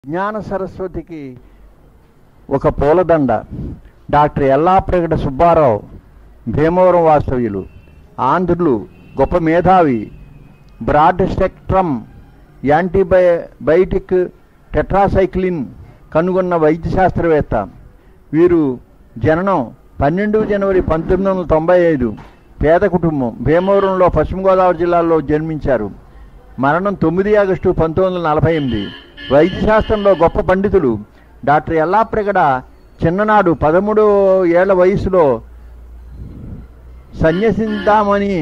జ్ఞాన సరస్వతికి ఒక పూలదండ డాక్టర్ ఎల్లాప్రగడ సుబ్బారావు భీమవరం వాస్తవ్యులు ఆంధ్రులు గొప్ప మేధావి broad spectrum antibiotic tetracycline కనుగొన్న వైద్య శాస్త్రవేత్త వీరు జననం పన్నెండు జనవరి పంతొమ్మిది వందల తొంభై ఐదు పేద కుటుంబం భీమవరంలో పశ్చిమ గోదావరి జిల్లాలో జన్మించారు మరణం తొమ్మిది ఆగస్టు పంతొమ్మిది వందల నలభై ఎనిమిది వైద్య శాస్త్రంలో గొప్ప పండితులు డాక్టర్ ఎల్లాప్రగడ చిన్ననాడు పదమూడు ఏళ్ల వయసులో సన్యసిద్దామని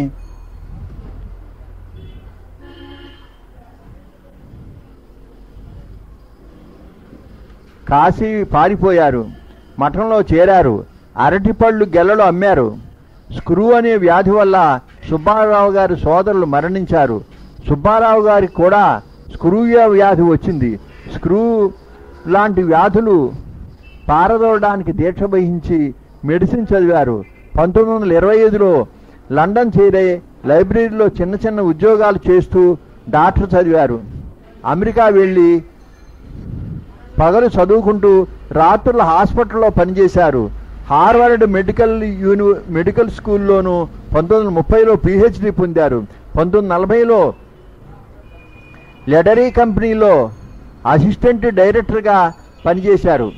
కాశీ పారిపోయారు మఠంలో చేరారు అరటిపళ్ళు గెలలు అమ్మారు స్క్రూ అనే వ్యాధి వల్ల సుబ్బారావు గారి సోదరులు మరణించారు సుబ్బారావు గారికి కూడా స్క్రూ వ్యాధి వచ్చింది స్క్రూ లాంటి వ్యాధులు పారదోలడానికి దీక్ష వహించి మెడిసిన్ చదివారు పంతొమ్మిది వందల ఇరవై ఐదులో లండన్ చేరే లైబ్రరీలో చిన్న చిన్న ఉద్యోగాలు చేస్తూ డాక్టర్ చదివారు అమెరికా వెళ్ళి పగలు చదువుకుంటూ రాత్రుల హాస్పిటల్లో పనిచేశారు హార్వర్డ్ మెడికల్ యూని మెడికల్ స్కూల్లోను పంతొమ్మిది వందల ముప్పైలో పిహెచ్డి పొందారు పంతొమ్మిది వందల నలభైలో లెడరీ కంపెనీలో అసిస్టెంట్ డైరెక్టర్గా పనిచేశారు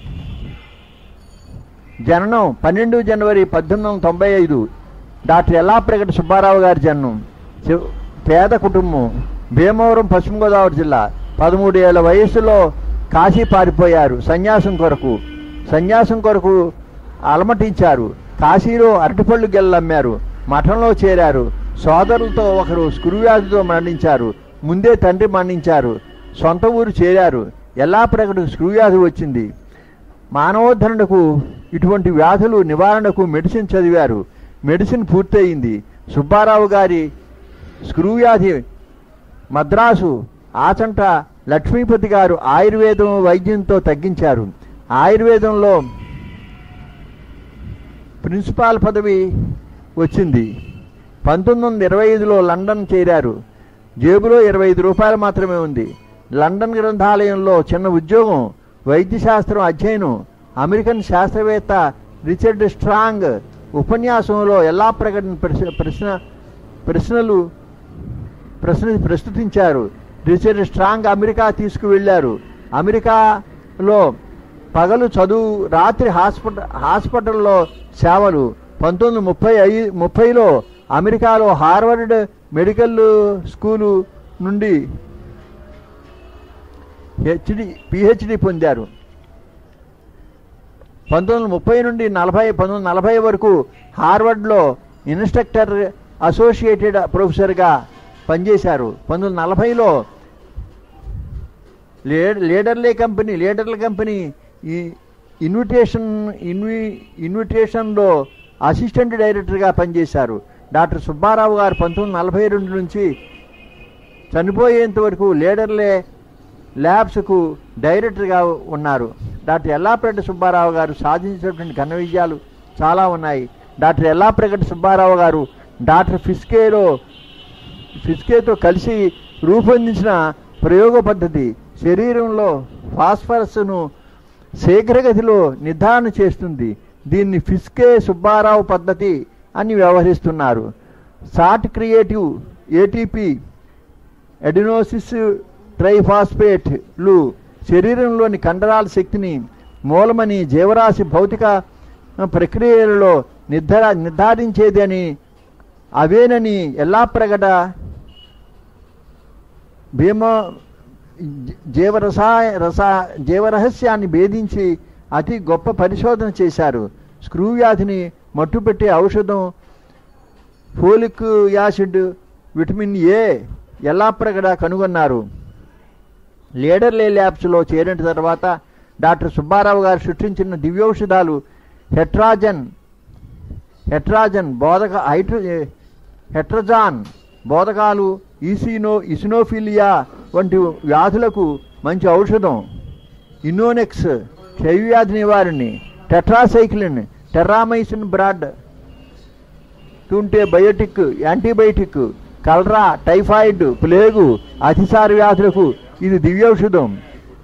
జననం పన్నెండు జనవరి పద్దెనిమిది వందల తొంభై ఐదు డాక్టర్ ఎల్లాప్రగడ సుబ్బారావు గారి జననం చి- పేద కుటుంబం భీమవరం పశ్చిమ గోదావరి జిల్లా పదమూడు ఏళ్ల వయస్సులో కాశీ పారిపోయారు సన్యాసం కొరకు సన్యాసం కొరకు అలమటించారు కాశీలో అరటిపళ్ళు గెల్లమ్మారు మఠంలో చేరారు సోదరులతో ఒకరు స్క్రూవ్యాధితో మరణించారు ముందే తండ్రి మరణించారు సొంత ఊరు చేరారు ఎల్లాప్రగడకు స్క్రూవ్యాధి వచ్చింది మానవోద్ధరణకు ఇటువంటి వ్యాధులు నివారణకు మెడిసిన్ చదివారు మెడిసిన్ పూర్తయింది సుబ్బారావు గారి స్క్రూ వ్యాధి మద్రాసు ఆచంట లక్ష్మీపతి గారు ఆయుర్వేదం వైద్యంతో తగ్గించారు ఆయుర్వేదంలో ప్రిన్సిపాల్ పదవి వచ్చింది పంతొమ్మిది వందల ఇరవై ఐదులో లండన్ చేరారు జేబులో ఇరవై ఐదు రూపాయలు మాత్రమే ఉంది లండన్ గ్రంథాలయంలో చిన్న ఉద్యోగం వైద్యశాస్త్రం అధ్యయనం అమెరికన్ శాస్త్రవేత్త రిచర్డ్ స్ట్రాంగ్ ఉపన్యాసంలో ఎలా ప్రకటన ప్రశ్న ప్రశ్న ప్రశ్నలు ప్రశ్న ప్రస్తుతించారు రిచర్డ్ స్ట్రాంగ్ అమెరికా తీసుకువెళ్ళారు అమెరికాలో పగలు చదువు రాత్రి హాస్పిటల్ హాస్పిటల్లో సేవలు పంతొమ్మిది వందల ముప్పై ఐ ముప్పైలో అమెరికాలో హార్వర్డ్ మెడికల్ స్కూలు నుండి హెచ్డి పిహెచ్డి పొందారు పంతొమ్మిది వందల ముప్పై నుండి నలభై పంతొమ్మిది వందల నలభై వరకు హార్వర్డ్లో ఇన్స్ట్రక్టర్ అసోసియేటెడ్ ప్రొఫెసర్గా పనిచేశారు పంతొమ్మిది వందల నలభైలో లీడ లీడర్లే కంపెనీ లీడర్ల కంపెనీ ఈ ఇన్విటేషన్ ఇన్వి ఇన్విటేషన్లో అసిస్టెంట్ డైరెక్టర్గా పనిచేశారు డాక్టర్ సుబ్బారావు గారు పంతొమ్మిది వందల నలభై రెండు నుంచి చనిపోయేంత వరకు లీడర్లే ల్యాబ్స్కు డైరెక్టర్గా ఉన్నారు డాక్టర్ ఎల్లాప్రెడ్డి సుబ్బారావు గారు సాధించినటువంటి ఘన విజయాలు చాలా ఉన్నాయి డాక్టర్ ఎల్లాప్రగడ్డి సుబ్బారావు గారు డాక్టర్ ఫిస్కేలో ఫిస్కేతో కలిసి రూపొందించిన ప్రయోగ పద్ధతి శరీరంలో ఫాస్ఫరస్ను శీఘ్రగతిలో నిర్ధారణ చేస్తుంది దీన్ని ఫిస్కే సుబ్బారావు పద్ధతి అని వ్యవహరిస్తున్నారు సాట్ క్రియేటివ్ ఏటీపీ ఎడినోసిస్ ట్రైఫాస్ఫేట్లు శరీరంలోని కండరాల శక్తిని మూలమని జీవరాశి భౌతిక ప్రక్రియలలో నిర్ధార నిర్ధారించేది అని అవేనని ఎలా ప్రగట భీమ జీవరసాయ రసా జీవరహస్యాన్ని భేదించి అతి గొప్ప పరిశోధన చేశారు స్క్రూ వ్యాధిని మట్టుపెట్టే ఔషధం folic acid vitamin A Yellapragada కనుగొన్నారు లీడర్లే ల్యాబ్స్లో చేరిన తర్వాత డాక్టర్ సుబ్బారావు గారు సృష్టించిన దివ్యౌషధాలు హెట్రాజన్ హెట్రాజన్ బోధక హైడ్రో హెట్రజాన్ బోధకాలు ఈసినో ఇసినోఫిలియా వంటి వ్యాధులకు మంచి ఔషధం ఇన్నోనెక్స్ క్షయవ్యాధి నివారణి టెట్రాసైక్లిన్ టెర్రామైసిన్ బ్రాడ్ తుంటే బయోటిక్ యాంటీబయోటిక్ కలరా టైఫాయిడ్ ప్లేగు అతిసార వ్యాధులకు ఇది దివ్యౌషధం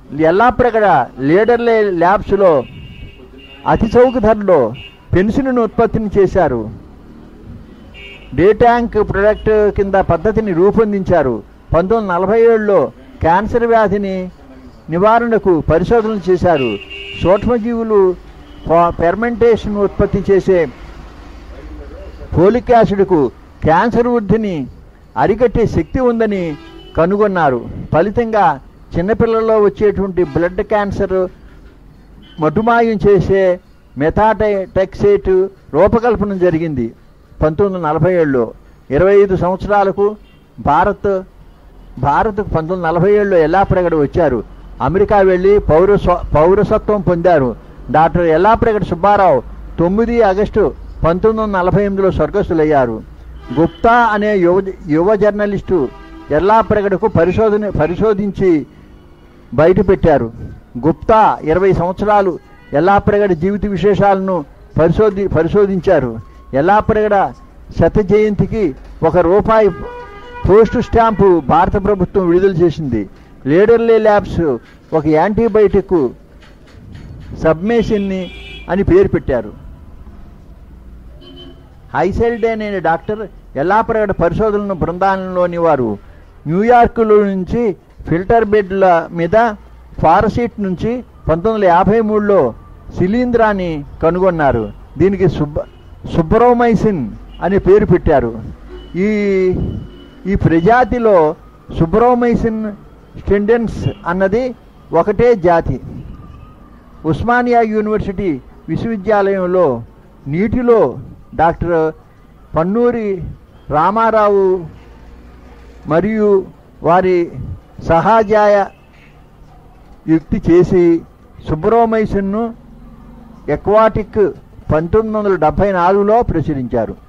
ఎల్లాప్రగడ లీడర్లే ల్యాబ్స్లో అతి చౌక ధరలో పెన్సిల్ను ఉత్పత్తిని చేశారు డే ట్యాంక్ ప్రొడక్ట్ కింద పద్ధతిని రూపొందించారు పంతొమ్మిది వందల నలభై ఏడులో క్యాన్సర్ వ్యాధిని నివారణకు పరిశోధనలు చేశారు సూక్ష్మజీవులు ఫెర్మెంటేషన్ ఉత్పత్తి చేసే ఫోలిక్ యాసిడ్కు క్యాన్సర్ వృద్ధిని అరికట్టే శక్తి ఉందని కనుగొన్నారు ఫలితంగా చిన్నపిల్లల్లో వచ్చేటువంటి బ్లడ్ క్యాన్సర్ మటుమాయం చేసే మెథాటెక్సేట్ రూపకల్పన జరిగింది పంతొమ్మిది వందల నలభై ఏడులో ఇరవై ఐదు సంవత్సరాలకు భారత్ భారత్ పంతొమ్మిది వందల నలభై ఏడులో ఎల్లాప్రగడ వచ్చారు అమెరికా వెళ్ళి పౌరస్వ పౌరసత్వం పొందారు డాక్టర్ ఎల్లాప్రగడ సుబ్బారావు తొమ్మిది ఆగస్టు పంతొమ్మిది వందల నలభై ఎనిమిదిలో స్వర్గస్థులయ్యారు గుప్తా అనే యువ యువ జర్నలిస్టు ఎల్లాప్రగడకు పరిశోధన పరిశోధించి బయటపెట్టారు గుప్తా ఇరవై సంవత్సరాలు ఎల్లాప్రగడ జీవిత విశేషాలను పరిశోధి పరిశోధించారు ఎల్లాప్రగడ శత జయంతికి ఒక రూపాయి పోస్టు స్టాంపు భారత ప్రభుత్వం విడుదల చేసింది లీడర్లే ల్యాబ్స్ ఒక యాంటీబయాటిక్ సబ్మేషన్ని అని పేరు పెట్టారు హైసెల్డేన్ అనే డాక్టర్ ఎల్లాప్రగడ పరిశోధనల బృందాలంలోని వారు న్యూయార్క్లో నుంచి ఫిల్టర్ బెడ్ల మీద ఫారసీట్ నుంచి పంతొమ్మిది వందల యాభై మూడులో శిలీంధ్రాన్ని కనుగొన్నారు దీనికి సుబ్బ సుబ్రోమైసిన్ అని పేరు పెట్టారు ఈ ఈ ప్రజాతిలో సుబ్రోమైసిన్ స్టెండెన్స్ అన్నది ఒకటే జాతి ఉస్మానియా యూనివర్సిటీ విశ్వవిద్యాలయంలో నీటిలో డాక్టర్ పన్నూరి రామారావు మరియు వారి సహాజాయ యుక్తి చేసి సుబ్రోమైసిన్ను ఎక్వాటిక్ పంతొమ్మిది వందల డెబ్భై నాలుగులో ప్రచురించారు